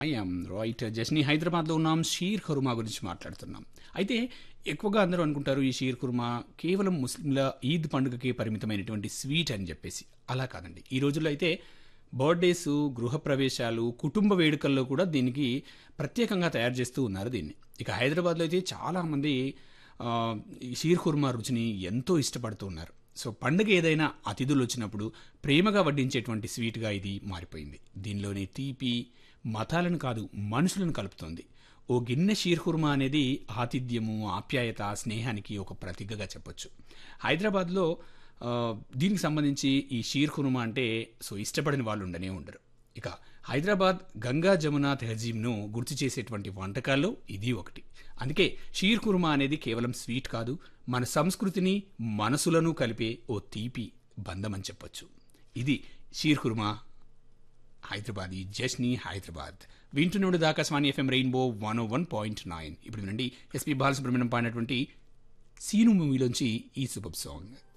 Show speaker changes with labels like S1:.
S1: I'm right జస్ని హైదరాబాద్లో ఉన్నాం shear kurma గురించి మాట్లాడుతున్నాం అయితే ఎక్కువగా అందరూ అనుకుంటారు ఈ షీర్ ఖుర్మా కేవలం ముస్లింల ఈద్ పండుగకే పరిమితమైనటువంటి స్వీట్ అని చెప్పేసి అలా కాదండి ఈ రోజుల్లో అయితే బర్త్డేస్ గృహప్రవేశాలు కుటుంబ వేడుకల్లో కూడా దీనికి ప్రత్యేకంగా తయారు చేస్తూ ఉన్నారు దీన్ని ఇక హైదరాబాద్లో అయితే చాలామంది ఆ, ఈ షీర్ ఖుర్మా రుచిని ఎంతో ఇష్టపడుతూ ఉన్నారు సో పండుగ ఏదైనా అతిథులు వచ్చినప్పుడు ప్రేమగా వడ్డించేటువంటి స్వీట్గా ఇది మారిపోయింది దీనిలోని తీపి మతాలను కాదు మనుషులను కలుపుతోంది ఓ గిన్నె షీర్ ఖుర్మా అనేది ఆతిథ్యము ఆప్యాయత స్నేహానికి ఒక ప్రతీకగా చెప్పొచ్చు హైదరాబాద్లో ఆ, దీనికి సంబంధించి ఈ షీర్ ఖుర్మా అంటే సో ఇష్టపడిన వాళ్ళు ఉండనే ఉండరు ఇక హైదరాబాద్ గంగా జమున తెహజీబ్ను గుర్తు చేసేటువంటి వంటకాల్లో ఇది ఒకటి అందుకే షీర్ కుర్మా అనేది కేవలం స్వీట్ కాదు మన సంస్కృతిని మనసులను కలిపే ఓ తీపి బంధం అని చెప్పొచ్చు ఇది షీర్ కుర్మా హైదరాబాద్ ఈ జస్ని హైదరాబాద్ వింటున్నాడు దాకాస్వాణి FM rainbow one O one point nine ఇప్పుడు నుండి ఎస్పి బాలసుబ్రహ్మణ్యం పాడినటువంటి సీను మూవీలోంచి ఈ సూపర్ సాంగ్